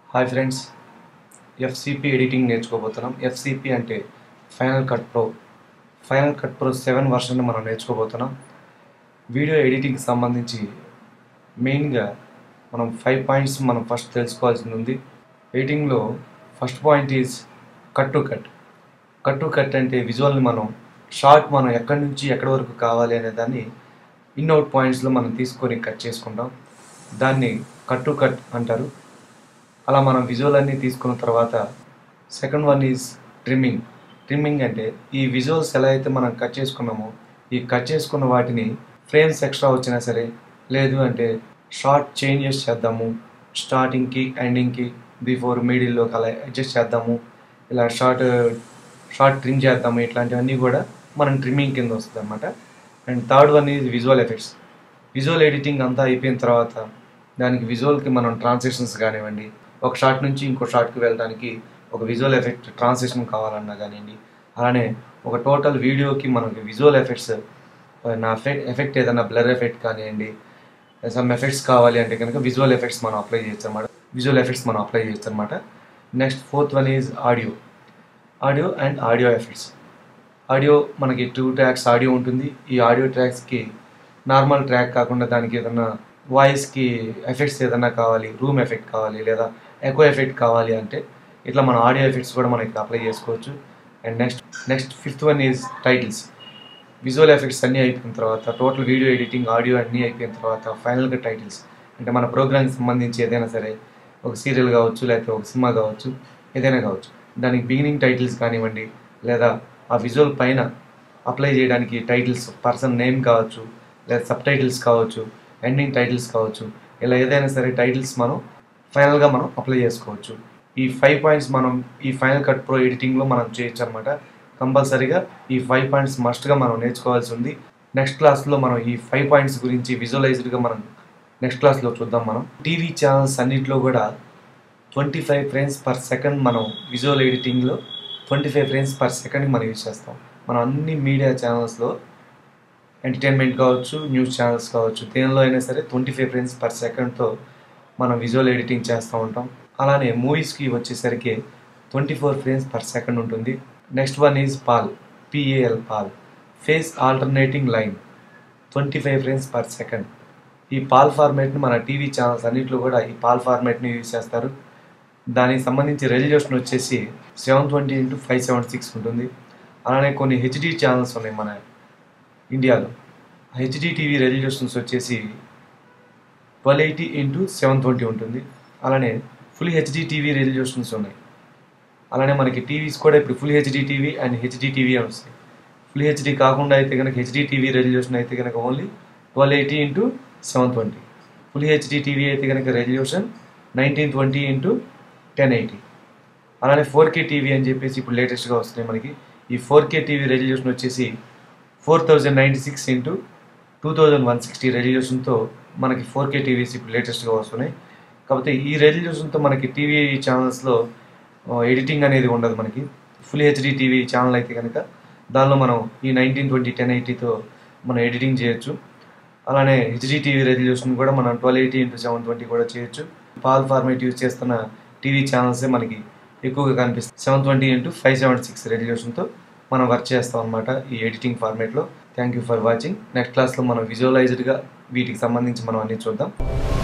hi friends FCP editing నేర్చుకోబోతున్నాం FCP అంటే final cut pro final cut pro seven version మనం నేర్చుకోబోతున్నాం video ఎడిటింగ్కి సంబంధించి మెయిన్గా మనం ఫైవ్ పాయింట్స్ మనం ఫస్ట్ తెలుసుకోవాల్సింది ఉంది ఎడిటింగ్లో first point is cut to cut cut to cut అంటే విజువల్ని మనం షార్ట్ మనం ఎక్కడి నుంచి ఎక్కడి వరకు కావాలి అనే దాన్ని ఇన్ అవుట్ పాయింట్స్లో మనం తీసుకొని కట్ చేసుకుంటాం దాన్ని కట్ టు కట్ అంటారు అలా మనం విజువల్ అన్నీ తీసుకున్న తర్వాత second one is trimming trimming అంటే ఈ విజువల్స్ ఎలా అయితే మనం కట్ చేసుకున్నామో ఈ కట్ చేసుకున్న వాటిని ఫ్రేమ్స్ ఎక్స్ట్రా వచ్చినా సరే లేదు అంటే షార్ట్ చేంజెస్ చేద్దాము స్టార్టింగ్కి ఎండింగ్కి బిఫోర్ మిడిల్లోకి అలా అడ్జస్ట్ చేద్దాము ఇలా షార్ట్ షార్ట్ ట్రిమ్ చేద్దాము ఇట్లాంటివన్నీ కూడా మనం ట్రిమ్మింగ్ కింద వస్తుంది అనమాట and third one is visual effects visual editing అంతా అయిపోయిన తర్వాత దానికి విజువల్కి మనం ట్రాన్సాక్షన్స్ కానివ్వండి ఒక షార్ట్ నుంచి ఇంకో షార్ట్కి వెళ్ళడానికి ఒక విజువల్ ఎఫెక్ట్ ట్రాన్సాక్షన్ కావాలన్నా కానివ్వండి అలానే ఒక టోటల్ వీడియోకి మనకి విజువల్ ఎఫెక్ట్స్ నా ఎఫెక్ట్ ఎఫెక్ట్ ఏదైనా బ్లర్ ఎఫెక్ట్ కానివ్వండి సమ్ ఎఫెక్ట్స్ కావాలి అంటే కనుక విజువల్ ఎఫెక్ట్స్ మనం అప్లై చేయొచ్చు అనమాట విజువల్ ఎఫెక్ట్స్ మనం అప్లై చేయొచ్చు అనమాట next fourth one is audio audio and audio effects audio మనకి టూ ట్రాక్స్ ఆడియో ఉంటుంది ఈ ఆడియో ట్రాక్స్కి నార్మల్ ట్రాక్ కాకుండా దానికి ఏదైనా వాయిస్కి ఎఫెక్ట్స్ ఏదైనా కావాలి రూమ్ ఎఫెక్ట్ కావాలి లేదా ఎకో ఎఫెక్ట్ కావాలి అంటే ఇట్లా మన ఆడియో ఎఫెక్ట్స్ కూడా మనం ఇక్కడ అప్లై చేసుకోవచ్చు and next next fifth one is titles visual effects అన్నీ అయిపోయిన తర్వాత టోటల్ వీడియో ఎడిటింగ్ ఆడియో అన్నీ అయిపోయిన తర్వాత ఫైనల్గా టైటిల్స్ అంటే మన ప్రోగ్రామ్కి సంబంధించి ఏదైనా సరే ఒక సీరియల్ కావచ్చు లేకపోతే ఒక సినిమా కావచ్చు ఏదైనా కావచ్చు దానికి బిగినింగ్ టైటిల్స్ కానివ్వండి లేదా ఆ విజువల్ పైన అప్లై చేయడానికి టైటిల్స్ పర్సన్ నేమ్ కావచ్చు లేదా సబ్ టైటిల్స్ కావచ్చు ఎండింగ్ టైటిల్స్ కావచ్చు ఇలా ఏదైనా సరే టైటిల్స్ మనం ఫైనల్గా మనం అప్లై చేసుకోవచ్చు ఈ ఫైవ్ పాయింట్స్ మనం ఈ ఫైనల్ కట్ ప్రో ఎడిటింగ్లో మనం చేయొచ్చు అనమాట కంపల్సరీగా ఈ ఫైవ్ పాయింట్స్ మస్ట్గా మనం నేర్చుకోవాల్సి ఉంది నెక్స్ట్ క్లాస్లో మనం ఈ ఫైవ్ పాయింట్స్ గురించి విజువలైజ్డ్గా మనం నెక్స్ట్ క్లాస్లో చూద్దాం మనం టీవీ ఛానల్స్ అన్నింటిలో కూడా twenty five frames per second మనం విజువల్ ఎడిటింగ్లో twenty five frames per second మనం యూజ్ చేస్తాం మనం అన్ని మీడియా ఛానల్స్లో ఎంటర్టైన్మెంట్ కావచ్చు న్యూస్ ఛానల్స్ కావచ్చు దేనిలో అయినా సరే ట్వంటీ ఫైవ్ ఫ్రేమ్స్ పర్ సెకండ్తో మనం విజువల్ ఎడిటింగ్ చేస్తూ ఉంటాం అలానే మూవీస్కి వచ్చేసరికి twenty four frames per second ఉంటుంది next one is PAL P A L PAL phase alternating line twenty five frames per second ఈ పాల్ ఫార్మేట్ని మన టీవీ ఛానల్స్ అన్నింటిలో కూడా ఈ పాల్ ఫార్మేట్ని యూజ్ చేస్తారు దానికి సంబంధించి రెజల్యూషన్ వచ్చేసి seven twenty into five seven six ఉంటుంది అలానే కొన్ని హెచ్డి ఛానల్స్ ఉన్నాయి మన ఇండియాలో హెచ్డి టీవీ రెజల్యూషన్స్ వచ్చేసి twelve eighty into seven twenty ఉంటుంది అలానే ఫుల్ హెచ్డి టీవీ రెజల్యూషన్స్ ఉన్నాయి అలానే మనకి టీవీస్ కూడా ఇప్పుడు full HD TV and HD TV అని వస్తాయి ఫుల్ హెచ్డి కాకుండా అయితే కనుక హెచ్డి టీవీ రెజల్యూషన్ అయితే కనుక only twelve eighty into seven twenty full HD TV అయితే కనుక resolution nineteen twenty into ten eighty అలానే ఫోర్ కే టీవీ అని చెప్పేసి ఇప్పుడు లేటెస్ట్గా వస్తున్నాయి మనకి ఈ ఫోర్ కే టీవీ రెజల్యూషన్ వచ్చేసి four thousand ninety six into two thousand one sixty రెజల్యూషన్తో మనకి ఫోర్ కే టీవీస్ ఇప్పుడు లేటెస్ట్గా వస్తున్నాయి కాకపోతే ఈ రెజల్యూషన్తో మనకి టీవీ ఛానల్స్లో ఎడిటింగ్ అనేది ఉండదు మనకి ఫుల్ హెచ్డి టీవీ ఛానల్ అయితే కనుక దానిలో మనం ఈ నైన్టీన్ ట్వంటీ టెన్ ఎయిటీతో మనం ఎడిటింగ్ చేయొచ్చు అలానే హెచ్డి టీవీ రెజల్యూషన్ కూడా మనం twelve eighty into seven twenty కూడా చేయొచ్చు పాల్ ఫార్మేట్ యూజ్ చేస్తున్న టీవీ ఛానల్సే మనకి ఎక్కువగా కనిపిస్తుంది seven twenty into five seven six రెజల్యూషన్తో మనం వర్క్ చేస్తాం అనమాట ఈ ఎడిటింగ్ ఫార్మేట్లో thank you for watching next క్లాస్లో మనం విజువలైజ్డ్గా వీటికి సంబంధించి మనం అన్ని చూద్దాం